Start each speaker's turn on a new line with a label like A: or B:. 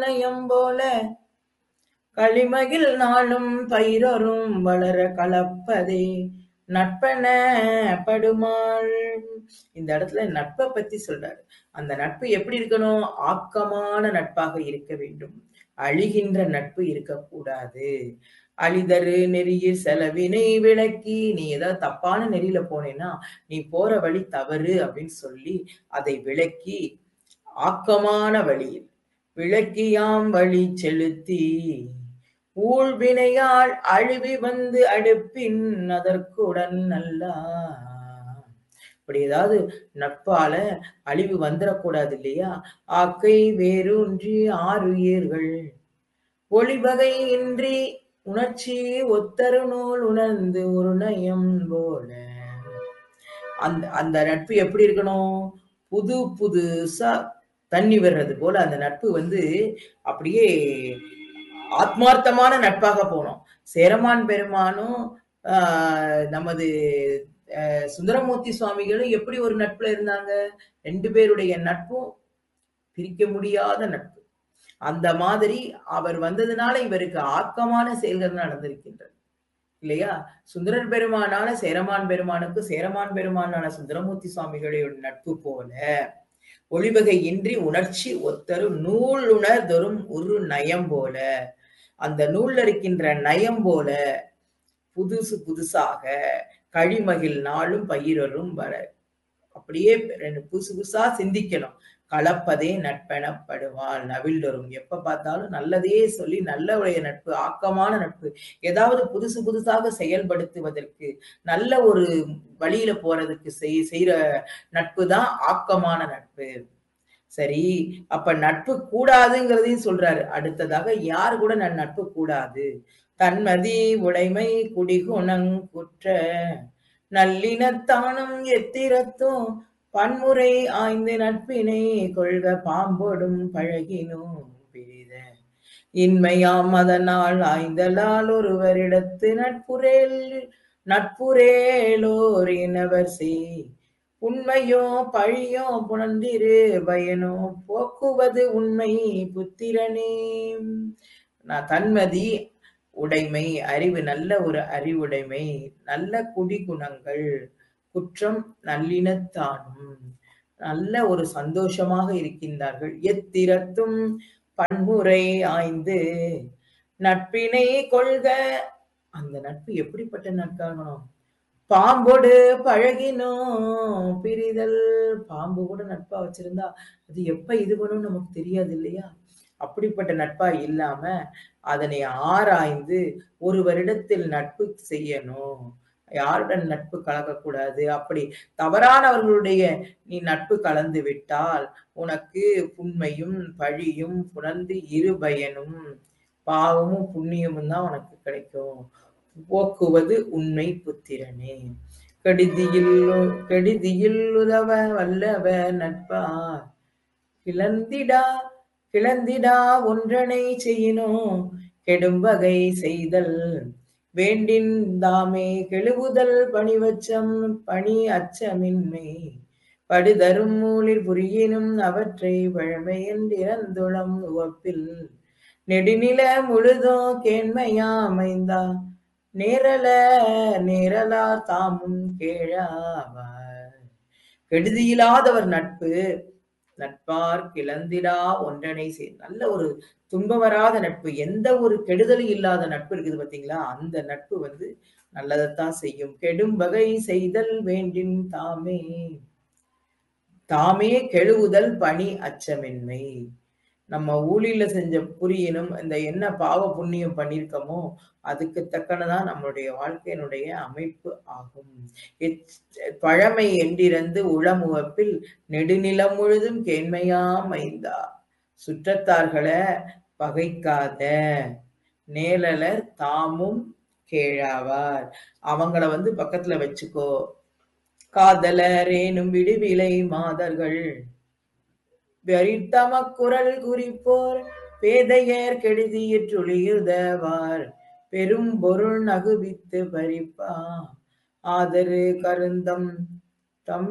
A: நயம் போல களிமகில் நாளும் பயிரரும் வளர கலப்பதே நட்பன படுமாள் இந்த இடத்துல நட்பை பத்தி சொல்றாரு அந்த நட்பு எப்படி இருக்கணும் ஆக்கமான நட்பாக இருக்க வேண்டும் அழிகின்ற நட்பு இருக்கக்கூடாது அழிதரு நெறியில் செலவினை விளக்கி நீ ஏதாவது தப்பான நெறியில போனேன்னா நீ போற வழி தவறு அப்படின்னு சொல்லி அதை விளக்கி ஆக்கமான வழியில் விளக்கியாம் வழி செலுத்தி ஊழ்வினையால் அழிவி வந்து அடுப்பின் அதற்குடன் நல்லா இப்படி ஏதாவது நட்பால அழிவு வந்துடக்கூடாது இல்லையா ஆக்கை வேரூன்றி ஆறுயிர்கள் ஒளிவகை இன்றி உணர்ச்சி ஒத்தரு நூல் உணர்ந்து ஒரு நயம் போல அந்த அந்த நட்பு எப்படி இருக்கணும் புது புதுசா தண்ணி வர்றது போல அந்த நட்பு வந்து அப்படியே ஆத்மார்த்தமான நட்பாக போனோம் சேரமான் பெருமானும் ஆஹ், நமது ஆஹ், சுந்தரமூர்த்தி சுவாமிகளும் எப்படி ஒரு நட்புல இருந்தாங்க ரெண்டு பேருடைய நட்பும் பிரிக்க முடியாத நட்பு அந்த மாதிரி அவர் வந்ததுனால இவருக்கு ஆக்கமான செயல்கள் நடந்திருக்கின்றது இல்லையா சுந்தரர் பெருமானான சேரமான் பெருமானுக்கு சேரமான் பெருமானான சுந்தரமூர்த்தி சுவாமிகளுடைய நட்பு போல ஒளிவகை இன்றி உணர்ச்சி ஒத்தரு நூல் உணர்தொரும் ஒரு நயம் போல அந்த நூல்ல இருக்கின்ற நயம் போல புதுசு புதுசாக கழிமகில் நாளும் பயிரரும் வர அப்படியே ரெண்டு புதுசு புதுசா சிந்திக்கணும் கலப்பதே நட்பெனப்படுவாள் நவிழ்தொரும் எப்ப பார்த்தாலும் நல்லதையே சொல்லி நல்ல உடைய நட்பு ஆக்கமான நட்பு ஏதாவது புதுசு புதுசாக செயல்படுத்துவதற்கு நல்ல ஒரு வழியில போறதுக்கு செய் செய்யற நட்பு தான் ஆக்கமான நட்பு சரி அப்ப நட்பு கூடாதுங்கிறதையும் சொல்றாரு அடுத்ததாக யார் கூட நான் நட்பு கூடாது தன்மதி உடைமை குடிகுணங் குற்ற நல்லினத்தானும் எத்திரத்தும் பன்முறை ஆய்ந்து நட்பினை கொள்க பாம்போடும் பழகினோம் பிரித இன்மையாம் அதனால் ஆய்ந்தலால் ஒருவரிடத்து நட்புரேல் நட்புரேலோர் இனவர் செய் உண்மையோ பழியோ புணர்ந்திரு பயனோ போக்குவது உண்மை புத்திரனே நான் தன்மதி உடைமை அறிவு நல்ல ஒரு அறிவுடைமை நல்ல குடிகுணங்கள் குற்றம் நல்லினத்தானும் நல்ல ஒரு சந்தோஷமாக இருக்கின்றார்கள் எத்திரத்தும் பன்முறை ஆய்ந்து நட்பினை கொள்க அந்த நட்பு எப்படிப்பட்ட நட்பாகணும் பாம்போடு பழகினோம் பிரிதல் பாம்பு கூட நட்பா வச்சிருந்தா அது எப்ப இது பண்ணும் நமக்கு தெரியாது இல்லையா அப்படிப்பட்ட நட்பா இல்லாம அதனை ஆராய்ந்து ஒருவரிடத்தில் நட்பு செய்யணும் யாருடன் நட்பு கலக்கக்கூடாது அப்படி தவறானவர்களுடைய நீ நட்பு கலந்து விட்டால் உனக்கு புண்மையும் பழியும் புணர்ந்து இரு பயனும் பாவமும் புண்ணியமும் தான் உனக்கு கிடைக்கும் போக்குவது உண்மை புத்திரனே கெடுதியில் கெடுதியில் உதவ வல்லவ நட்பா கிளந்திடா கிளந்திடா ஒன்றனை செய்யினோம் கெடும் வகை செய்தல் வேண்டின் தாமே கெழுவுதல் பணிவச்சம் பணி அச்சமின்மை படுதரும் மூலில் புரியினும் அவற்றை பழமை என்றிறந்துளம் உவப்பில் நெடுநில முழுதோ கேண்மையா அமைந்தா நேரல நேரலார் தாமும் கேழாவார் கெடுதியில்லாதவர் நட்பு நட்பார் கிளந்திடா ஒன்றனை செய் நல்ல ஒரு துன்பம் வராத நட்பு எந்த ஒரு கெடுதலும் இல்லாத நட்பு இருக்குது பாத்தீங்களா அந்த நட்பு வந்து நல்லதைத்தான் செய்யும் கெடும் வகை செய்தல் வேண்டின் தாமே தாமே கெழுவுதல் பணி அச்சமின்மை நம்ம ஊழியில செஞ்ச புரியணும் இந்த என்ன பாவ புண்ணியம் பண்ணியிருக்கோமோ அதுக்கு தக்கனதான் நம்மளுடைய வாழ்க்கையினுடைய அமைப்பு ஆகும் எச்- பழமை என்றிருந்து உளமுவப்பில் நெடுநிலம் முழுதும் கேண்மையா மைந்தா சுற்றத்தார்களை பகைக்காத நேலலர் தாமும் கேழாவார் அவங்கள வந்து பக்கத்துல வச்சுக்கோ காதலரேனும் விடுவிலை மாதர்கள் வெறித்தம குரல் குறிப்போர் பேதையர் கெடுதியிற்றுளியுதவார் பெரும் பொருள் நகுவித்து பறிப்பா ஆதரு கருந்தம்